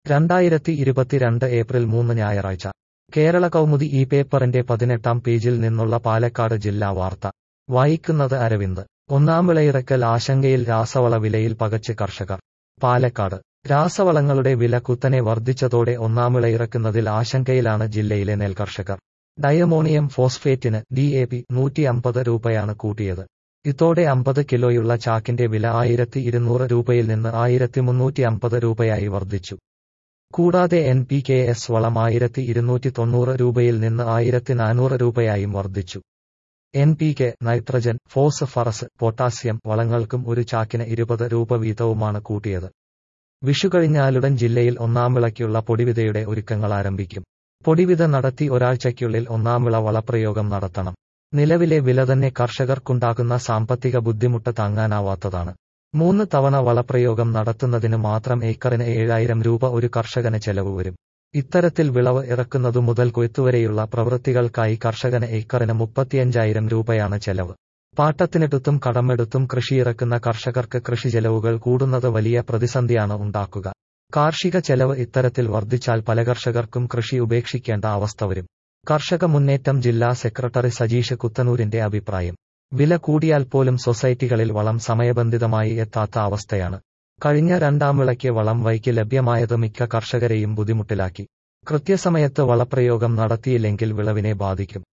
രണ്ടായിരത്തി ഇരുപത്തിരണ്ട് ഏപ്രിൽ മൂന്ന് ഞായറാഴ്ച കേരള കൗമുദി ഈ പേപ്പറിന്റെ പതിനെട്ടാം പേജിൽ നിന്നുള്ള പാലക്കാട് ജില്ലാ വാർത്ത വായിക്കുന്നത് അരവിന്ദ് ഒന്നാം വിളയിറക്കൽ ആശങ്കയിൽ രാസവള വിലയിൽ പകച്ച് കർഷകർ പാലക്കാട് രാസവളങ്ങളുടെ വില കുത്തനെ വർദ്ധിച്ചതോടെ ഒന്നാം വിളയിറക്കുന്നതിൽ ആശങ്കയിലാണ് ജില്ലയിലെ നെൽകർഷകർ ഡയമോണിയം ഫോസ്ഫേറ്റിന് ഡി എ പി നൂറ്റി അമ്പത് രൂപയാണ് കൂട്ടിയത് ഇതോടെ അമ്പത് കിലോയുള്ള ചാക്കിന്റെ വില ആയിരത്തി ഇരുന്നൂറ് രൂപയിൽ നിന്ന് ആയിരത്തി മുന്നൂറ്റി അമ്പത് രൂപയായി വർദ്ധിച്ചു കൂടാതെ എൻ പി കെ എസ് വളം ആയിരത്തി ഇരുന്നൂറ്റി തൊണ്ണൂറ് രൂപയിൽ നിന്ന് ആയിരത്തി നാനൂറ് രൂപയായും വർദ്ധിച്ചു N P K nitrogen phosphorus potassium വളങ്ങൾക്കും ഒരു ചാക്കിന് ഇരുപത് രൂപ വീതവുമാണ് കൂട്ടിയത് വിഷുകഴിഞ്ഞാലുടൻ ജില്ലയിൽ ഒന്നാം വിളയ്ക്കുള്ള പൊടിവിതയുടെ ഒരുക്കങ്ങൾ ആരംഭിക്കും പൊടിവിത നടത്തി ഒരാഴ്ചയ്ക്കുള്ളിൽ ഒന്നാം വിള വളപ്രയോഗം നടത്തണം നിലവിലെ വില തന്നെ കർഷകർക്കുണ്ടാകുന്ന സാമ്പത്തിക ബുദ്ധിമുട്ട് താങ്ങാനാവാത്തതാണ് മൂന്ന് തവണ വളപ്രയോഗം നടത്തുന്നതിന് മാത്രം ഏക്കറിന് ഏഴായിരം രൂപ ഒരു കർഷകന് ചെലവ് വരും ഇത്തരത്തിൽ വിളവ് ഇറക്കുന്നതു മുതൽ കൊയ്ത്തുവരെയുള്ള പ്രവൃത്തികൾക്കായി കർഷകന് ഏക്കറിന് മുപ്പത്തിയഞ്ചായിരം രൂപയാണ് ചെലവ് പാട്ടത്തിനെടുത്തും കടമെടുത്തും കൃഷിയിറക്കുന്ന കർഷകർക്ക് കൃഷി ചെലവുകൾ കൂടുന്നത് വലിയ പ്രതിസന്ധിയാണ് ഉണ്ടാക്കുക കാർഷിക ചെലവ് ഇത്തരത്തിൽ വർദ്ധിച്ചാൽ പല കർഷകർക്കും കൃഷി ഉപേക്ഷിക്കേണ്ട അവസ്ഥ വരും കർഷക മുന്നേറ്റം ജില്ലാ സെക്രട്ടറി സജീഷ് കുത്തനൂരിന്റെ അഭിപ്രായം വില കൂടിയാൽ പോലും സൊസൈറ്റികളിൽ വളം സമയബന്ധിതമായി എത്താത്ത അവസ്ഥയാണ് കഴിഞ്ഞ രണ്ടാം വിളയ്ക്ക് വളം വൈകി ലഭ്യമായത് മിക്ക കർഷകരെയും ബുദ്ധിമുട്ടിലാക്കി കൃത്യസമയത്ത് വളപ്രയോഗം നടത്തിയില്ലെങ്കിൽ വിളവിനെ ബാധിക്കും